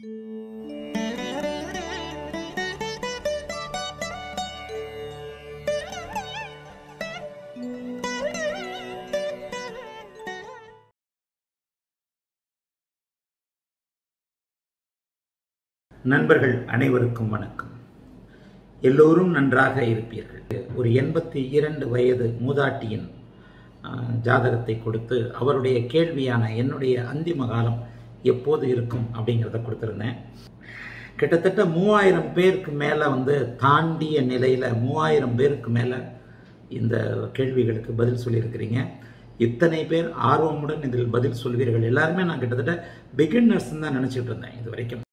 நண்பர்கள் அனைவருக்கும் வணக்கம் எல்லோரும் நன்றாக இருப்பீர்கள் ஒரு எண்பத்தி இரண்டு வயது மூதாட்டியின் ஆஹ், ஜாதகத்தை கொடுத்து அவருடைய கேள்வியான என்னுடைய அந்திம காலம் எப்போது இருக்கும் அப்படிங்கிறத கொடுத்துருந்தேன் கிட்டத்தட்ட மூவாயிரம் பேருக்கு மேலே வந்து தாண்டிய நிலையில் மூவாயிரம் பேருக்கு மேலே இந்த கேள்விகளுக்கு பதில் சொல்லியிருக்கிறீங்க இத்தனை பேர் ஆர்வமுடன் இதில் பதில் சொல்வீர்கள் எல்லாருமே நான் கிட்டத்தட்ட பிகின்னர்ஸ் தான் நினச்சிட்டு இருந்தேன் இது வரைக்கும்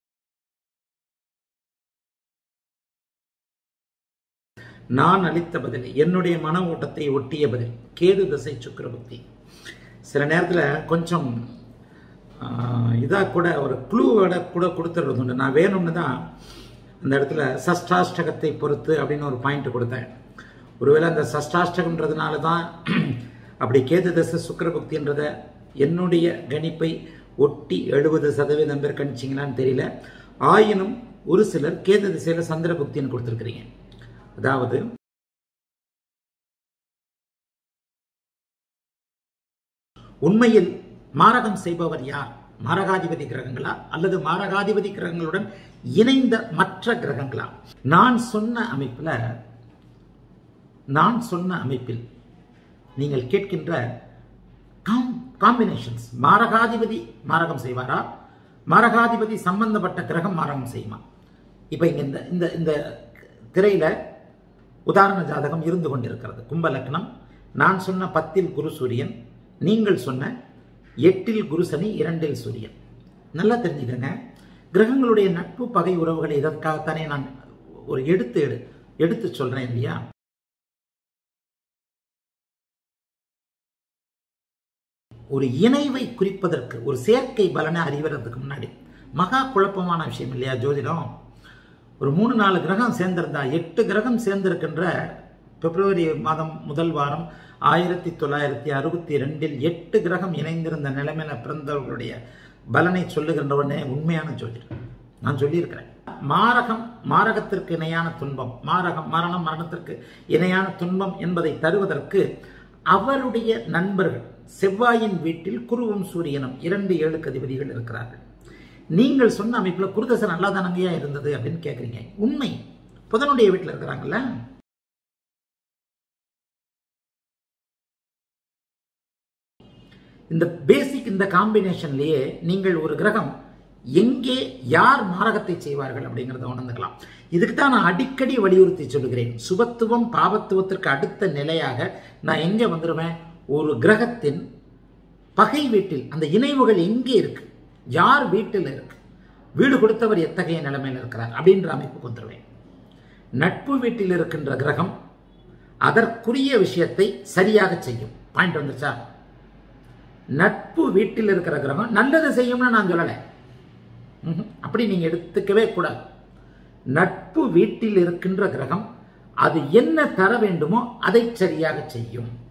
நான் அளித்த பதில் என்னுடைய மன ஓட்டத்தை ஒட்டிய பதில் கேது தசை சுக்கிரபுக்தி சில நேரத்தில் கொஞ்சம் இதாக கூட ஒரு க்ளூவோட கூட கொடுத்துறது உண்டு நான் வேணும்னு தான் அந்த இடத்துல சஷ்டாஷ்டகத்தை பொறுத்து அப்படின்னு ஒரு பாயிண்ட் கொடுத்தேன் ஒருவேளை அந்த சஷ்டாஷ்டகம்ன்றதுனால தான் அப்படி கேது தசை சுக்கிரபுக்தின்றத என்னுடைய கணிப்பை ஒட்டி எழுபது சதவீதம் பேர் கணிச்சிங்களான்னு தெரியல ஆயினும் ஒரு சிலர் கேது திசையில் சந்திரபுக்தின்னு கொடுத்துருக்கிறீங்க அதாவது உண்மையில் மாரகம் செய்பவர் யார் மாரகாதிபதி கிரகங்களா அல்லது மாரகாதிபதி கிரகங்களுடன் இணைந்த மற்ற கிரகங்களா நான் சொன்ன அமைப்பில் நான் சொன்ன அமைப்பில் நீங்கள் கேட்கின்ற காம் காம்பினேஷன்ஸ் மாரகாதிபதி மாரகம் செய்வாரா மாரகாதிபதி சம்பந்தப்பட்ட கிரகம் மாரகம் செய்யுமா இப்போ இங்க இந்த இந்த இந்த திரையில உதாரண ஜாதகம் இருந்து கொண்டிருக்கிறது கும்ப லக்னம் நான் சொன்ன பத்தில் குரு சூரியன் நீங்கள் சொன்ன எட்டில் குரு சனி இரண்டில் சூரியன் நல்லா தெரிஞ்சுக்கங்க கிரகங்களுடைய நட்பு பகை உறவுகளை இதற்காகத்தானே நான் ஒரு எடுத்து எடு எடுத்து சொல்றேன் இல்லையா ஒரு இணைவை குறிப்பதற்கு ஒரு சேர்க்கை பலனை அறிவதற்கு முன்னாடி மகா குழப்பமான விஷயம் இல்லையா ஜோதிடம் ஒரு மூணு நாலு கிரகம் சேர்ந்திருந்தா எட்டு கிரகம் சேர்ந்திருக்கின்ற பிப்ரவரி மாதம் முதல் வாரம் ஆயிரத்தி தொள்ளாயிரத்தி அறுபத்தி ரெண்டில் எட்டு கிரகம் இணைந்திருந்த நிலைமையில பிறந்தவர்களுடைய பலனை சொல்லுகின்றவனே உண்மையான ஜோதிடம் நான் சொல்லியிருக்கிறேன் மாரகம் மாரகத்திற்கு இணையான துன்பம் மாரகம் மரணம் மரணத்திற்கு இணையான துன்பம் என்பதை தருவதற்கு அவருடைய நண்பர்கள் செவ்வாயின் வீட்டில் குருவும் சூரியனும் இரண்டு ஏழுக்கு அதிபதிகள் இருக்கிறார்கள் நீங்கள் சொன்ன அமைப்பில் குருதசை நல்லா தானங்கயா இருந்தது அப்படின்னு கேட்குறீங்க உண்மை புதனுடைய வீட்டில் இருக்கிறாங்கல்ல இந்த பேசிக் இந்த காம்பினேஷன்லேயே நீங்கள் ஒரு கிரகம் எங்கே யார் மாரகத்தை செய்வார்கள் அப்படிங்கிறத உணர்ந்துக்கலாம் இதுக்கு தான் நான் அடிக்கடி வலியுறுத்தி சொல்லுகிறேன் சுபத்துவம் பாவத்துவத்திற்கு அடுத்த நிலையாக நான் எங்கே வந்துடுவேன் ஒரு கிரகத்தின் பகை வீட்டில் அந்த இணைவுகள் எங்கே இருக்கு யார் வீட்டில் இருக்கு வீடு கொடுத்தவர் எத்தகைய நிலைமையில் இருக்கிறார் அப்படின்ற அமைப்புக்கு வந்துடுவேன் நட்பு வீட்டில் இருக்கின்ற கிரகம் அதற்குரிய விஷயத்தை சரியாக செய்யும் பாயிண்ட் வந்துச்சா நட்பு வீட்டில் இருக்கிற கிரகம் நல்லது செய்யும்னு நான் சொல்லலை ம்ஹும். அப்படி நீங்க எடுத்துக்கவே கூடாது நட்பு வீட்டில் இருக்கின்ற கிரகம் அது என்ன தர வேண்டுமோ அதை சரியாக செய்யும்